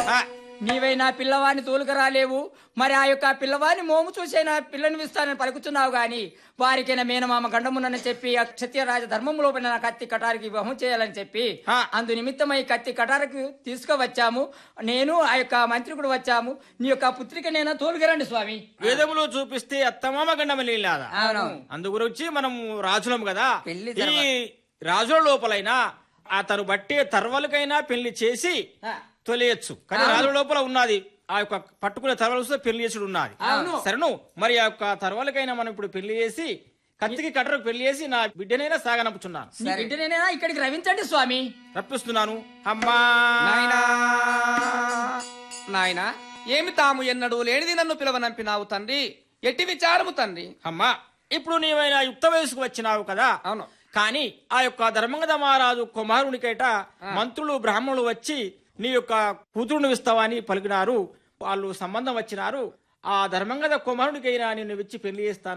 ఆ, నీవై నా పిల్లవాడిని తోలుకు రాలేవు మరి ఆ యొక్క పిల్లవాడిని మోము చూసైనా పిల్లని ఇస్తానని పలుకుతున్నావు గాని వారికైనా మేనమామ గండమునని చెప్పి ఆ క్షత్రియ రాజ ధర్మములో పడిన నా కత్తి కటారికి వివాహం చేయాలని చెప్పి ఆ. అందు నిమిత్తమై కత్తి కటారకు తీసుకువచ్చాము నేను ఆ యొక్క మంత్రి కూడా వచ్చాము నీ యొక్క పుత్రిక నేను తోలుకురండి స్వామి వేదములో చూపిస్తే అత్తమామ గండమలేదా అవును అందు గురించి మనం రాజులం కదా పెళ్లి ఈ రాజుల లోపలైనా అతను బట్టే తర్వలకైనా పెళ్లి చేసి ఆ. తొలియచ్చు కానీ రాజుల లోపల ఉన్నది ఆ యొక్క పట్టుకునే తర్వలతో పెళ్లి చేసుడు ఉన్నది అవును. సరేను మరి ఆ యొక్క తర్వలకైనా మనం ఇప్పుడు పెళ్లి చేసి కత్తికి కట్టరకు పెళ్లి చేసి నా బిడ్డనైనా సాగనంపుచున్నాను నీ బిడ్డనైనా ఇక్కడికి రవించండి స్వామి రప్పిస్తున్నాను అమ్మా నాయనా నాయనా ఏమి తాము ఎన్నడూ లేనిది నన్ను పిలవనంపినావు తండ్రి ఎట్టి విచారము తండ్రి అమ్మా ఇప్పుడు నీవైనా యుక్త వయసుకు వచ్చినావు కదా అవును కానీ ఆ యొక్క ధర్మంగద మహారాజు కుమారునికైట మంత్రులు బ్రాహ్మణులు వచ్చి నీ యొక్క కూతురును ఇస్తావని పలికినారు వాళ్ళు సంబంధం వచ్చినారు ఆ ధర్మంగద కుమారునికైనా నిన్ను ఇచ్చి పెళ్లి చేస్తాను